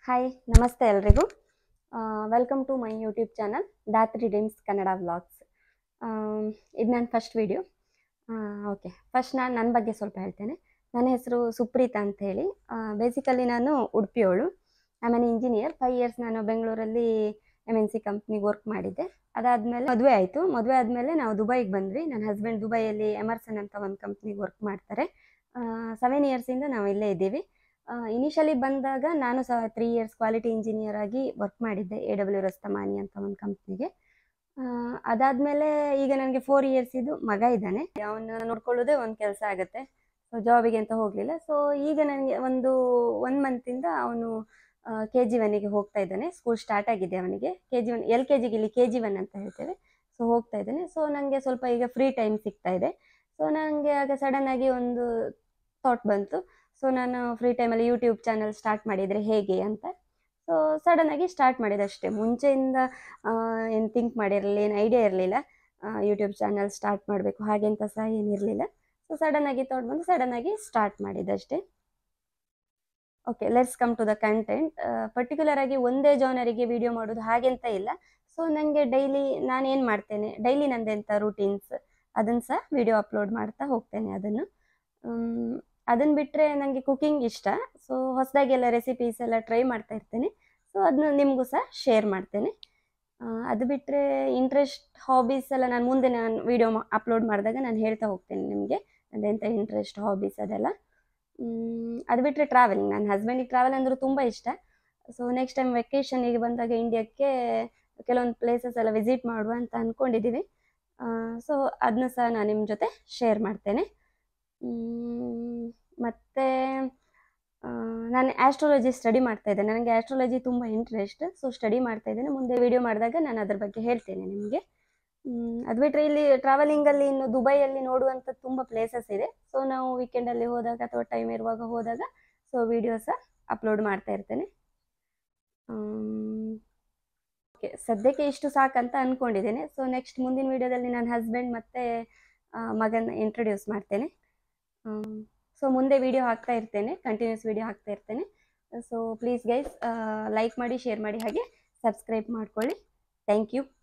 hi ನಮಸ್ತೆ ಎಲ್ರಿಗೂ welcome to my YouTube channel Dhatri dreams Kannada vlogs ಇದು ನನ್ನ ಫಸ್ಟ್ ವಿಡಿಯೋ ಓಕೆ ಫಸ್ಟ್ ನಾನು ನನ್ನ ಬಗ್ಗೆ ಸ್ವಲ್ಪ ಹೇಳ್ತೇನೆ ನನ್ನ ಹೆಸರು ಸುಪ್ರೀತಾ ಅಂತ ಹೇಳಿ ಬೇಸಿಕಲಿ ನಾನು ಉಡುಪಿಯವಳು I an engineer five years ನಾನು ಬೆಂಗಳೂರಲ್ಲಿ ಎಮ್ ಎನ್ ಸಿ ಕಂಪ್ನಿಗೆ ವರ್ಕ್ ಮಾಡಿದ್ದೆ ಅದಾದಮೇಲೆ ಮದುವೆ ಆಯಿತು ಮದುವೆ ಆದಮೇಲೆ ನಾವು ದುಬೈಗೆ ಬಂದ್ವಿ ನನ್ನ ಹಸ್ಬೆಂಡ್ ದುಬೈಯಲ್ಲಿ ಎಮರ್ಸನ್ ಅಂತ ಒಂದು ಕಂಪ್ನಿಗೆ ವರ್ಕ್ ಮಾಡ್ತಾರೆ ಸೆವೆನ್ ಇಯರ್ಸಿಂದ ನಾವು ಇಲ್ಲೇ ಇದ್ದೀವಿ ಇನಿಷಿಯಲಿ ಬಂದಾಗ ನಾನು ಸಹ ತ್ರೀ ಇಯರ್ಸ್ ಕ್ವಾಲಿಟಿ ಇಂಜಿನಿಯರ್ ಆಗಿ ವರ್ಕ್ ಮಾಡಿದ್ದೆ ಎ ಡಬ್ಲ್ಯೂ ರಸ್ತಮಾನಿ ಅಂತ ಒಂದು ಕಂಪ್ನಿಗೆ ಅದಾದಮೇಲೆ ಈಗ ನನಗೆ ಫೋರ್ ಇಯರ್ಸ್ ಇದು ಮಗ ಇದ್ದಾನೆ ಅವನ್ನ ನೋಡ್ಕೊಳ್ಳೋದೇ ಒಂದು ಕೆಲಸ ಆಗುತ್ತೆ ಸೊ ಜಾಬಿಗೆ ಅಂತ ಹೋಗಲಿಲ್ಲ ಸೊ ಈಗ ನನಗೆ ಒಂದು ಒನ್ ಮಂತಿಂದ ಅವನು ಕೆ ಜಿ ಒನ್ನಿಗೆ ಹೋಗ್ತಾ ಇದ್ದಾನೆ ಸ್ಕೂಲ್ ಸ್ಟಾರ್ಟ್ ಆಗಿದೆ ಅವನಿಗೆ K G one L K ಜಿಗೆ ಇಲ್ಲಿ ಕೆ ಜಿ ಒನ್ ಅಂತ ಹೇಳ್ತೇವೆ ಸೊ ಹೋಗ್ತಾ ಇದ್ದಾನೆ ಸೊ ನನಗೆ ಸ್ವಲ್ಪ ಈಗ ಫ್ರೀ ಟೈಮ್ ಸಿಗ್ತಾ ಇದೆ ಸೊ ನನಗೆ ಆಗ ಸಡನ್ ಆಗಿ ಒಂದು ಥಾಟ್ ಬಂತು ಸೊ ನಾನು ಫ್ರೀ ಟೈಮಲ್ಲಿ ಯೂಟ್ಯೂಬ್ ಚಾನಲ್ ಸ್ಟಾರ್ಟ್ ಮಾಡಿದರೆ ಹೇಗೆ ಅಂತ ಸೊ ಸಡನ್ ಆಗಿ ಸ್ಟಾರ್ಟ್ ಮಾಡಿದೆ ಅಷ್ಟೇ ಮುಂಚೆಯಿಂದ ಏನು ಥಿಂಕ್ ಮಾಡಿರಲಿಲ್ಲ ಏನು ಐಡಿಯಾ ಇರಲಿಲ್ಲ ಯೂಟ್ಯೂಬ್ ಚಾನಲ್ ಸ್ಟಾರ್ಟ್ ಮಾಡಬೇಕು ಹಾಗೆ ಅಂತ ಸಹ ಏನಿರಲಿಲ್ಲ ಸೊ ಸಡನ್ ಆಗಿ ಥಾಟ್ ಬಂದು ಸಡನ್ ಆಗಿ ಸ್ಟಾರ್ಟ್ ಮಾಡಿದೆ ಅಷ್ಟೇ okay let's come to the content particular ಆಗಿ ಒಂದೇ ಜಾನರಿಗೆ ವಿಡಿಯೋ ಮಾಡೋದು ಹಾಗೆ ಅಂತ ಇಲ್ಲ ಸೊ ನನಗೆ ಡೈಲಿ ನಾನು ಏನು ಮಾಡ್ತೇನೆ ಡೈಲಿ ನಂದೆಂಥ ರೂಟೀನ್ಸ್ ಅದನ್ನು ಸಹ ವಿಡಿಯೋ ಅಪ್ಲೋಡ್ ಮಾಡ್ತಾ ಹೋಗ್ತೇನೆ ಅದನ್ನು ಅದನ್ನು ಬಿಟ್ಟರೆ ನನಗೆ ಕುಕಿಂಗ್ ಇಷ್ಟ ಸೊ ಹೊಸದಾಗಿ ಎಲ್ಲ ರೆಸಿಪೀಸ್ ಎಲ್ಲ ಟ್ರೈ ಮಾಡ್ತಾ ಇರ್ತೇನೆ ಸೊ ಅದನ್ನ ನಿಮಗೂ ಸಹ ಶೇರ್ ಮಾಡ್ತೇನೆ ಅದು ಬಿಟ್ಟರೆ ಇಂಟ್ರೆಸ್ಟ್ ಹಾಬೀಸ್ ಎಲ್ಲ ನಾನು ಮುಂದೆ ನಾನು ವಿಡಿಯೋ ಅಪ್ಲೋಡ್ ಮಾಡಿದಾಗ ನಾನು ಹೇಳ್ತಾ ಹೋಗ್ತೇನೆ ನಿಮಗೆ ಅದೆಂಥ ಇಂಟ್ರೆಸ್ಟ್ ಹಾಬೀಸ್ ಅದೆಲ್ಲ ಅದು ಬಿಟ್ಟರೆ ಟ್ರಾವೆಲಿಂಗ್ ನನ್ನ ಹಸ್ಬೆಂಡಿಗೆ ಟ್ರಾವೆಲ್ ಅಂದರೂ ತುಂಬ ಇಷ್ಟ ಸೊ ನೆಕ್ಸ್ಟ್ ಟೈಮ್ ವೆಕೇಷನಿಗೆ ಬಂದಾಗ ಇಂಡಿಯಾಕ್ಕೆ ಕೆಲವೊಂದು ಪ್ಲೇಸಸ್ ಎಲ್ಲ ವಿಸಿಟ್ ಮಾಡುವ ಅಂತ ಅಂದ್ಕೊಂಡಿದ್ದೀವಿ ಸೊ ಅದನ್ನ ಸಹ ನಾನು ನಿಮ್ಮ ಜೊತೆ ಶೇರ್ ಮಾಡ್ತೇನೆ ಮತ್ತು ನಾನು ಆಸ್ಟ್ರಾಲಜಿ ಸ್ಟಡಿ ಮಾಡ್ತಾ ಇದ್ದೇನೆ ನನಗೆ ಆಸ್ಟ್ರಾಲಜಿ ತುಂಬ ಇಂಟ್ರೆಸ್ಟ್ ಸೊ ಸ್ಟಡಿ ಮಾಡ್ತಾ ಇದ್ದೇನೆ ಮುಂದೆ ವಿಡಿಯೋ ಮಾಡಿದಾಗ ನಾನು ಅದ್ರ ಬಗ್ಗೆ ಹೇಳ್ತೇನೆ ನಿಮಗೆ ಅದು ಬಿಟ್ಟರೆ ಇಲ್ಲಿ ಟ್ರಾವೆಲಿಂಗಲ್ಲಿ ಇನ್ನು ದುಬೈಯಲ್ಲಿ ನೋಡುವಂಥ ತುಂಬ ಪ್ಲೇಸಸ್ ಇದೆ ಸೊ ನಾವು ವೀಕೆಂಡಲ್ಲಿ ಹೋದಾಗ ಅಥವಾ ಟೈಮ್ ಇರುವಾಗ ಹೋದಾಗ ಸೊ ವಿಡಿಯೋಸ ಅಪ್ಲೋಡ್ ಮಾಡ್ತಾ ಇರ್ತೇನೆ ಓಕೆ ಸದ್ಯಕ್ಕೆ ಇಷ್ಟು ಸಾಕಂತ ಅಂದ್ಕೊಂಡಿದ್ದೇನೆ ಸೊ ನೆಕ್ಸ್ಟ್ ಮುಂದಿನ ವಿಡಿಯೋದಲ್ಲಿ ನನ್ನ ಹಸ್ಬೆಂಡ್ ಮತ್ತು ಮಗನ ಇಂಟ್ರೊಡ್ಯೂಸ್ ಮಾಡ್ತೇನೆ ಸೊ ಮುಂದೆ ವಿಡಿಯೋ ಹಾಕ್ತಾ ಇರ್ತೇನೆ ಕಂಟಿನ್ಯೂಸ್ ವಿಡಿಯೋ ಹಾಕ್ತಾ ಇರ್ತೇನೆ ಸೊ ಪ್ಲೀಸ್ ಗೈಸ್ ಲೈಕ್ ಮಾಡಿ ಶೇರ್ ಮಾಡಿ ಹಾಗೆ ಸಬ್ಸ್ಕ್ರೈಬ್ ಮಾಡ್ಕೊಳ್ಳಿ ಥ್ಯಾಂಕ್ ಯು